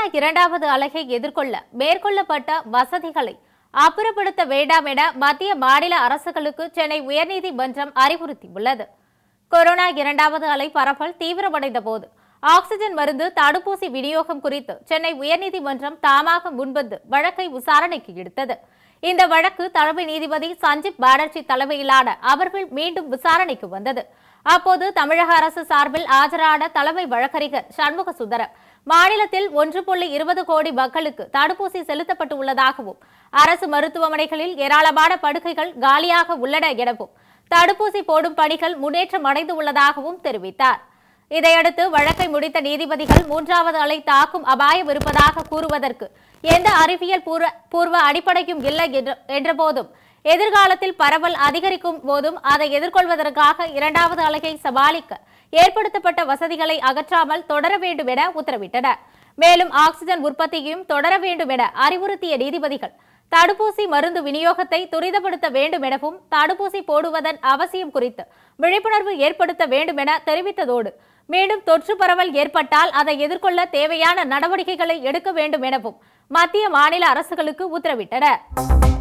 இரண்டாவது அலையை எதிர்கொள்ள மேற்கொள்ளப்பட்ட வசதிகளை அப்புறப்படுத்த வேண்டாம் என மத்திய மாநில அரசுகளுக்கு சென்னை உயர்நீதிமன்றம் அறிவுறுத்தியுள்ளது கொரோனா இரண்டாவது அலை பரவல் தீவிரமடைந்த போது ஆக்ஸிஜன் மருந்து தடுப்பூசி விநியோகம் குறித்து சென்னை உயர்நீதிமன்றம் தாமாக முன்வந்து வழக்கை விசாரணைக்கு எடுத்தது இந்த வழக்கு தலைமை நீதிபதி சஞ்சீப் பானர்ஜி தலைமையிலான அமர்வில் மீண்டும் விசாரணைக்கு வந்தது அப்போது தமிழக அரசு சார்பில் ஆஜரான தலைமை வழக்கறிஞர் சண்முக சுந்தரம் மாநிலத்தில் ஒன்று புள்ளி இருபது கோடி மக்களுக்கு தடுப்பூசி செலுத்தப்பட்டு உள்ளதாகவும் அரசு மருத்துவமனைகளில் ஏராளமான படுக்கைகள் காலியாக உள்ளன எனவும் தடுப்பூசி போடும் பணிகள் முன்னேற்றம் அடைந்து உள்ளதாகவும் தெரிவித்தார் இதையடுத்து வழக்கை முடித்த நீதிபதிகள் மூன்றாவது அலை தாக்கும் அபாயம் இருப்பதாக கூறுவதற்கு எந்த அறிவியல் பூர்வ பூர்வ அடிப்படையும் இல்லை என்ற- என்றபோதும் எதிர்காலத்தில் பரவல் அதிகரிக்கும் போதும் அதை எதிர்கொள்வதற்காக இரண்டாவது அலையை சமாளிக்க ஏற்படுத்தப்பட்ட வசதிகளை அகற்றாமல் தொடர வேண்டும் என உத்தரவிட்டனர் மேலும் ஆக்ஸிஜன் உற்பத்தியையும் தொடர வேண்டும் என அறிவுறுத்திய நீதிபதிகள் தடுப்பூசி மருந்து விநியோகத்தை துரிதப்படுத்த வேண்டும் எனவும் தடுப்பூசி போடுவதன் அவசியம் குறித்து விழிப்புணர்வு ஏற்படுத்த வேண்டும் என தெரிவித்ததோடு மீண்டும் தொற்று பரவல் ஏற்பட்டால் அதை எதிர்கொள்ள தேவையான நடவடிக்கைகளை எடுக்க வேண்டும் எனவும் மத்திய மாநில அரசுகளுக்கு உத்தரவிட்டனர்